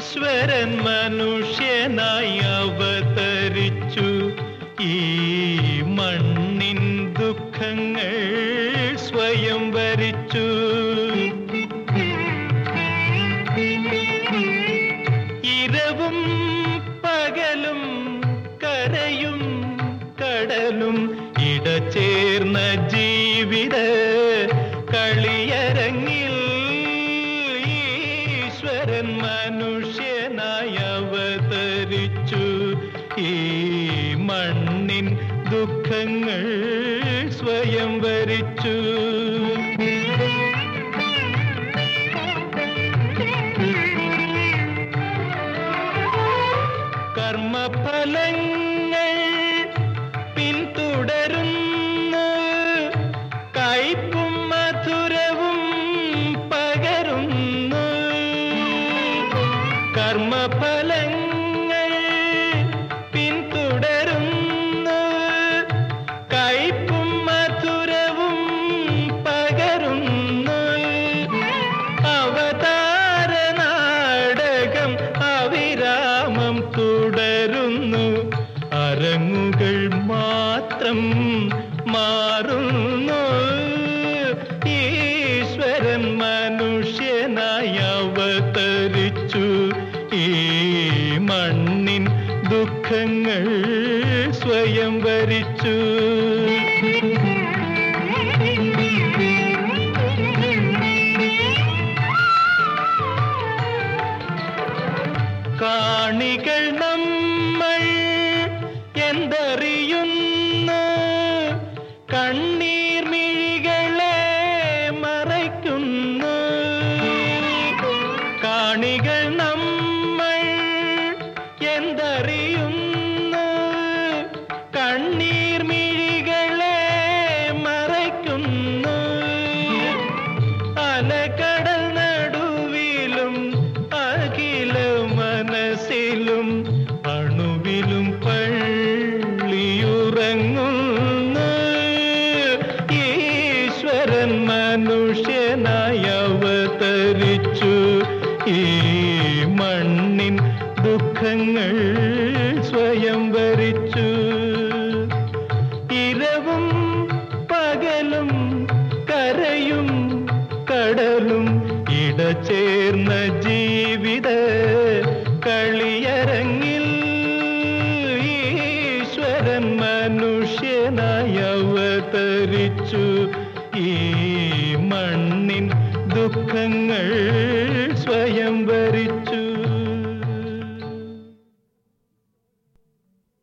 ഈശ്വരൻ മനുഷ്യനായി അവതരിച്ചു ഈ മണ്ണിൻ ദുഃഖങ്ങൾ സ്വയം വരിച്ചു ഇരവും പകലും കരയും കടലും ഇടചേർന്ന ജീവിത കളിയരങ്ങിൽ ഈശ്വരൻ മനുഷ്യനായി അവതരിച്ചു ഈ മണ്ണിൻ ദുഃഖങ്ങൾ സ്വയം വരിച്ചു കർമ്മഫലങ്ങൾ പിന്തുടരുന്നു കയ്പും മധുരവും പകരുന്നു കർമ്മഫലങ്ങൾ പിന്തുടരുന്നു കയ്പും മധുരവും പകരുന്നു അവതാര നാടകം അവിരാമം തുടരുന്നു അരങ്ങുകൾ മാത്രം മാറുന്നു ഈശ്വരൻ മനുഷ്യനായി അവതരിച്ചു ഈ മണ്ണിൻ ദുഃഖങ്ങൾ സ്വയം വരിച്ചു കാണികൾ നമ്മൾ എന്തറിയുന്നു കണ്ണീർ മിഴികളെ മറയ്ക്കുന്നു കാണികൾ നമ്മൾ എന്തറിയുന്നു കണ്ണീർ മിഴികളെ മറയ്ക്കുന്നു അലകടൽ നടുവിലും അഖില മനസ്സിലും അണുവിലും പള്ളിയുറങ്ങുന്നു ഈശ്വരൻ മനുഷ്യനായി അവതരിച്ചു ഈ മണ്ണിൻ ദുഃഖങ്ങൾ സ്വയം വരിച്ചു ഇരവും പകലും കരയും കടലും ഇടചേർന്ന ജീവിത കളിയരങ്ങിൽ ഈശ്വരൻ മനുഷ്യനായി അവതരിച്ചു ഈ മണ്ണിൻ ദുഃഖങ്ങൾ സ്വയം